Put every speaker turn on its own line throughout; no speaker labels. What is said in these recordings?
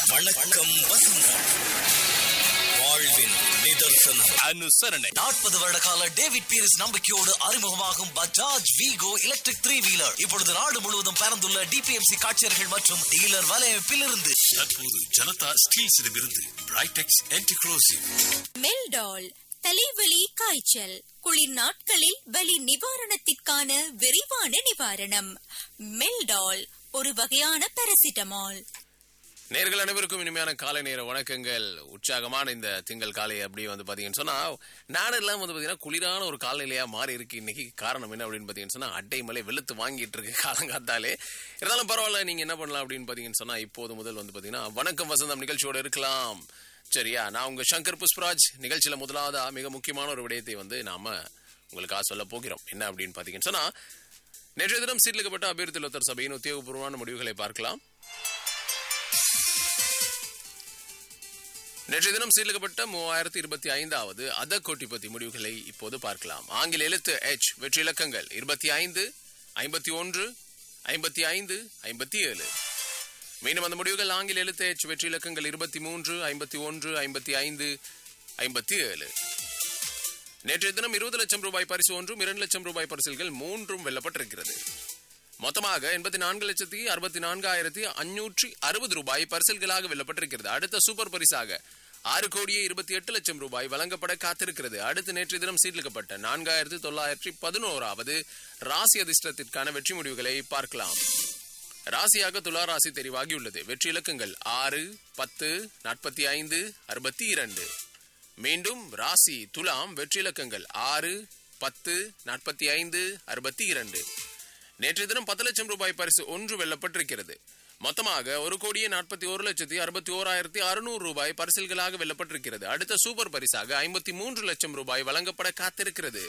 வணக்கம் வசந்தம் வாழ்வின் நிதர்சனம்
அனுசரணை
நாற்பது வருட கால டேவிட் பீரிஸ் நம்பிக்கையோடு அறிமுகமாகும் பஜாஜ் வீகோ எலக்ட்ரிக் த்ரீ வீலர் இப்பொழுது நாடு முழுவதும் பறந்துள்ள டிபிஎம்சி காட்சியர்கள் மற்றும் டீலர் வலையமைப்பில் இருந்து
தற்போது ஜனதா ஸ்டீல்ஸிடமிருந்து பிரைடெக்ஸ் ஆன்டிக்ரோசிவ்
மெல்டால் தலைவலி காய்ச்சல் குளிர் நாட்களில் வலி நிவாரணத்திற்கான விரைவான நிவாரணம் மெல்டால் ஒரு வகையான பாராசிட்டமால்
நேர்கள் அனைவருக்கும் இனிமையான காலை நேர வணக்கங்கள் உற்சாகமான இந்த திங்கள் காலை அப்படி வந்து பாத்தீங்கன்னு சொன்னா நாடெல்லாம் வந்து பாத்தீங்கன்னா குளிரான ஒரு காலநிலையா மாறி இருக்கு இன்னைக்கு காரணம் என்ன அப்படின்னு பாத்தீங்கன்னு சொன்னா அட்டை மலை வெளுத்து வாங்கிட்டு இருக்கு காலங்காத்தாலே இருந்தாலும் பரவாயில்ல நீங்க என்ன பண்ணலாம் அப்படின்னு பாத்தீங்கன்னு சொன்னா இப்போது முதல் வந்து பாத்தீங்கன்னா வணக்கம் வசந்தம் நிகழ்ச்சியோட இருக்கலாம் சரியா நான் உங்க சங்கர் புஷ்பராஜ் நிகழ்ச்சியில முதலாவதா மிக முக்கியமான ஒரு விடயத்தை வந்து நாம உங்களுக்காக சொல்ல போகிறோம் என்ன அப்படின்னு பாத்தீங்கன்னு சொன்னா நேற்றைய தினம் சீர்லிக்கப்பட்ட அபிவிருத்தி லோத்தர் சபையின் உத்தியோகபூர்வமான முடிவுகளை பார்க்கலாம் நேற்றைய தினம் சீர்லிக்கப்பட்ட மூவாயிரத்தி இருபத்தி ஐந்தாவது அத கோட்டிபதி முடிவுகளை இப்போது பார்க்கலாம் ஆங்கில எழுத்து எச் வெற்றி இலக்கங்கள் இருபத்தி ஐந்து ஐம்பத்தி ஒன்று ஐம்பத்தி ஐந்து ஐம்பத்தி ஏழு மீண்டும் அந்த முடிவுகள் ஆங்கில எழுத்து எச் வெற்றி இலக்கங்கள் இருபத்தி மூன்று ஐம்பத்தி ஒன்று ஐம்பத்தி ஐந்து ஐம்பத்தி ஏழு நேற்றைய தினம் இருபது லட்சம் ரூபாய் பரிசு ஒன்றும் இரண்டு லட்சம் ரூபாய் பரிசில்கள் மூன்றும் வெல்லப்பட்டிருக்கிறது மொத்தமாக எண்பத்தி நான்கு லட்சத்தி அறுபத்தி நான்காயிரத்தி அஞ்சூற்றி அறுபது ரூபாய் பரிசல்களாக வெல்லப்பட்டிருக்கிறது அடுத்த சூப்பர் பரிசாக ஆறு கோடியே இருபத்தி எட்டு லட்சம் ரூபாய் வழங்கப்பட காத்திருக்கிறது அடுத்து நேற்று தினம் சீர்லிக்கப்பட்ட நான்காயிரத்தி தொள்ளாயிரத்தி பதினோராவது ராசி அதிர்ஷ்டத்திற்கான வெற்றி முடிவுகளை பார்க்கலாம் ராசியாக துலா ராசி தெரிவாகியுள்ளது வெற்றி இலக்கங்கள் ஆறு பத்து நாற்பத்தி ஐந்து அறுபத்தி இரண்டு மீண்டும் ராசி துலாம் வெற்றி இலக்கங்கள் ஆறு பத்து நாற்பத்தி ஐந்து அறுபத்தி இரண்டு நேற்று தினம் பத்து லட்சம் ரூபாய் பரிசு ஒன்று வெல்லப்பட்டிருக்கிறது மொத்தமாக ஒரு கோடியே நாற்பத்தி ஒரு லட்சத்தி அறுபத்தி ஓராயிரத்தி அறுநூறு ரூபாய் பரிசில்களாக வெல்லப்பட்டிருக்கிறது அடுத்த சூப்பர் பரிசாக ஐம்பத்தி மூன்று லட்சம் ரூபாய் வழங்கப்பட காத்திருக்கிறது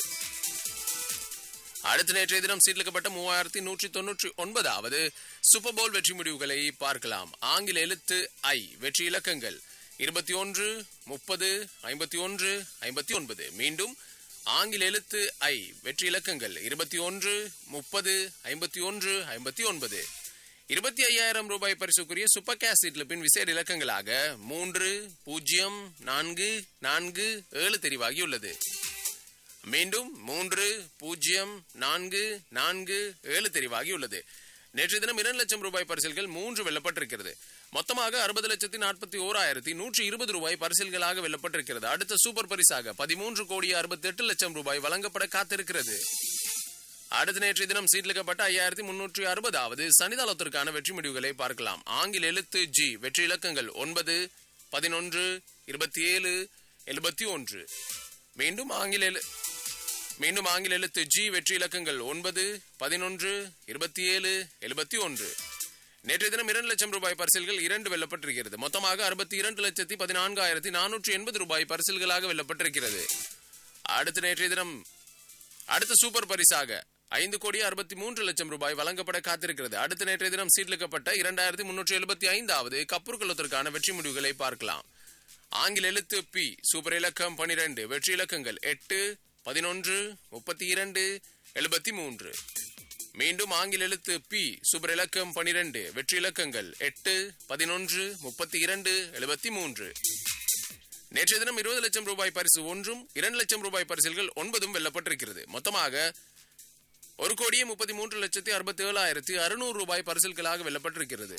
அடுத்த நேற்றைய தினம் சீர்லிக்கப்பட்ட மூவாயிரத்தி நூற்றி தொன்னூற்றி ஒன்பதாவது சூப்பர் போல் வெற்றி முடிவுகளை பார்க்கலாம் ஆங்கில எழுத்து ஐ வெற்றி இலக்கங்கள் இருபத்தி ஒன்று முப்பது ஐம்பத்தி ஒன்று ஐம்பத்தி ஒன்பது மீண்டும் ஆங்கில எழுத்து ஐ வெற்றி இலக்கங்கள் இருபத்தி ஒன்று முப்பது ஐம்பத்தி ஒன்று ஐம்பத்தி ஒன்பது இருபத்தி ஐயாயிரம் ரூபாய் பரிசுக்குரிய சூப்பர் கேஸ் பின் விசேட இலக்கங்களாக மூன்று பூஜ்ஜியம் நான்கு நான்கு ஏழு தெரிவாகியுள்ளது மீண்டும் மூன்று பூஜ்ஜியம் நான்கு நான்கு ஏழு தெரிவாகியுள்ளது நேற்று தினம் இரண்டு லட்சம் ரூபாய் பரிசில்கள் மூன்று வெல்லப்பட்டிருக்கிறது மொத்தமாக அறுபது லட்சத்தி நாற்பத்தி ஓராயிரத்தி நூற்றி இருபது ரூபாய் பரிசில்களாக வெல்லப்பட்டிருக்கிறது அடுத்த சூப்பர் பரிசாக பதிமூன்று கோடி அறுபத்தி எட்டு லட்சம் ரூபாய் வழங்கப்பட காத்திருக்கிறது அடுத்த நேற்றைய தினம் சீட்லிக்கப்பட்ட ஐயாயிரத்தி முன்னூற்றி அறுபதாவது சனிதாளத்திற்கான வெற்றி முடிவுகளை பார்க்கலாம் ஆங்கில எழுத்து ஜி வெற்றி இலக்கங்கள் ஒன்பது பதினொன்று இருபத்தி ஏழு எழுபத்தி ஒன்று மீண்டும் ஆங்கில எழு- மீண்டும் ஆங்கில எழுத்து ஜி வெற்றி இலக்கங்கள் ஒன்பது பதினொன்று இருபத்தி ஏழு எழுபத்தி ஒன்று நேற்றைய தினம் இரண்டு லட்சம் ரூபாய் பரிசில்கள் இரண்டு வெல்லப்பட்டிருக்கிறது மொத்தமாக அறுபத்தி இரண்டு லட்சத்தி பதினான்காயிரத்தி நானூற்றி எண்பது ரூபாய் பரிசில்களாக வெல்லப்பட்டிருக்கிறது அடுத்த நேற்றைய தினம் அடுத்த சூப்பர் பரிசாக ஐந்து கோடி அறுபத்தி மூன்று லட்சம் ரூபாய் வழங்கப்பட காத்திருக்கிறது அடுத்த நேற்றைய தினம் சீட்லிக்கப்பட்ட இரண்டாயிரத்தி முன்னூற்றி எழுபத்தி ஐந்தாவது கப்பூர்குளத்திற்கான வெற்றி முடிவுகளை பார்க்கலாம் ஆங்கில எழுத்து பி சூப்பர் இலக்கம் பனிரெண்டு வெற்றி இலக்கங்கள் எட்டு பதினொன்று முப்பத்தி இரண்டு எழுபத்தி மூன்று மீண்டும் ஆங்கில எழுத்து பி சூப்பர் இலக்கம் பனிரெண்டு வெற்றி இலக்கங்கள் எட்டு பதினொன்று முப்பத்தி இரண்டு எழுபத்தி மூன்று நேற்றைய தினம் இருபது லட்சம் ரூபாய் பரிசு ஒன்றும் இரண்டு லட்சம் ரூபாய் பரிசில்கள் ஒன்பதும் வெல்லப்பட்டிருக்கிறது மொத்தமாக ஒரு கோடியே முப்பத்தி மூன்று லட்சத்தி அறுபத்தி ஏழாயிரத்தி அறுநூறு ரூபாய் பரிசில்களாக வெல்லப்பட்டிருக்கிறது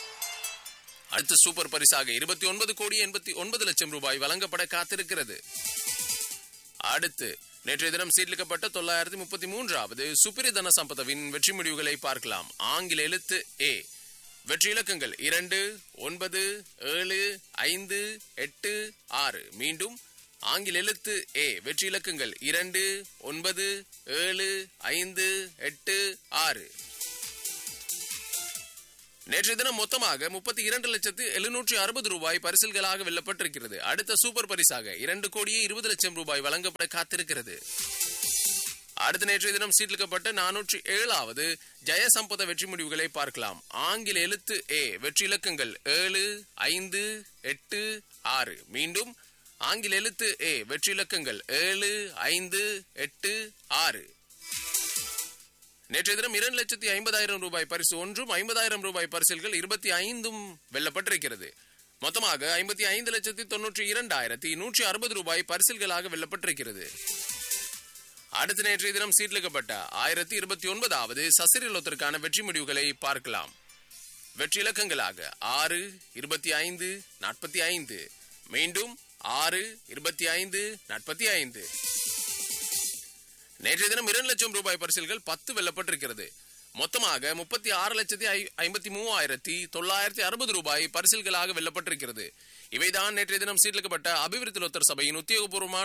அடுத்த சூப்பர் பரிசாக இருபத்தி ஒன்பது கோடி எண்பத்தி ஒன்பது லட்சம் ரூபாய் வழங்கப்பட காத்திருக்கிறது அடுத்து நேற்றைய தினம் சீர்லிக்கப்பட்ட தொள்ளாயிரத்தி முப்பத்தி மூன்றாவது சுப்பிரி தன சம்பதவின் வெற்றி முடிவுகளை பார்க்கலாம் ஆங்கில எழுத்து ஏ வெற்றி இலக்கங்கள் இரண்டு ஒன்பது ஏழு ஐந்து எட்டு ஆறு மீண்டும் ஆங்கில எழுத்து ஏ வெற்றி இலக்கங்கள் இரண்டு ஒன்பது ஏழு ஐந்து எட்டு ஆறு நேற்றைய தினம் மொத்தமாக முப்பத்தி இரண்டு லட்சத்து எழுநூற்றி அறுபது ரூபாய் பரிசில்களாக வெல்லப்பட்டிருக்கிறது அடுத்த சூப்பர் பரிசாக இரண்டு கோடியே இருபது லட்சம் ரூபாய் வழங்கப்பட காத்திருக்கிறது அடுத்த நேற்றைய தினம் சீட்லிக்கப்பட்ட நானூற்றி ஏழாவது ஜெயசம்பத வெற்றி முடிவுகளை பார்க்கலாம் ஆங்கில எழுத்து ஏ வெற்றி இலக்கங்கள் ஏழு ஐந்து எட்டு ஆறு மீண்டும் ஆங்கில எழுத்து ஏ வெற்றி இலக்கங்கள் ஏழு ஐந்து எட்டு ஆறு நேற்றைய தினம் இரண்டு லட்சத்தி ஐம்பதாயிரம் ரூபாய் பரிசு ஒன்றும் ஐம்பதாயிரம் ரூபாய் பரிசில்கள் இருபத்தி ஐந்தும் வெல்லப்பட்டிருக்கிறது மொத்தமாக ஐம்பத்தி ஐந்து லட்சத்தி தொன்னூற்றி இரண்டாயிரத்தி நூற்றி அறுபது ரூபாய் பரிசில்களாக வெல்லப்பட்டிருக்கிறது அடுத்த நேற்றைய தினம் சீட்லிக்கப்பட்ட ஆயிரத்தி இருபத்தி ஒன்பதாவது சசிரலோத்திற்கான வெற்றி முடிவுகளை பார்க்கலாம் வெற்றி இலக்கங்களாக ஆறு இருபத்தி ஐந்து நாற்பத்தி ஐந்து மீண்டும் ஆறு இருபத்தி ஐந்து நாற்பத்தி ஐந்து நேற்றைய தினம் இரண்டு லட்சம் ரூபாய் பரிசில்கள் பத்து வெல்லப்பட்டிருக்கிறது மொத்தமாக முப்பத்தி ஆறு லட்சத்தி ஐ- ஐம்பத்தி மூவாயிரத்தி தொள்ளாயிரத்தி அறுபது ரூபாய் பரிசில்களாக வெல்லப்பட்டிருக்கிறது இவைதான் நேற்றைய தினம் சீட்லிக்கப்பட்ட அபிவிருத்தி லோத்தர் சபையின் உத்தியோகபூர்வமான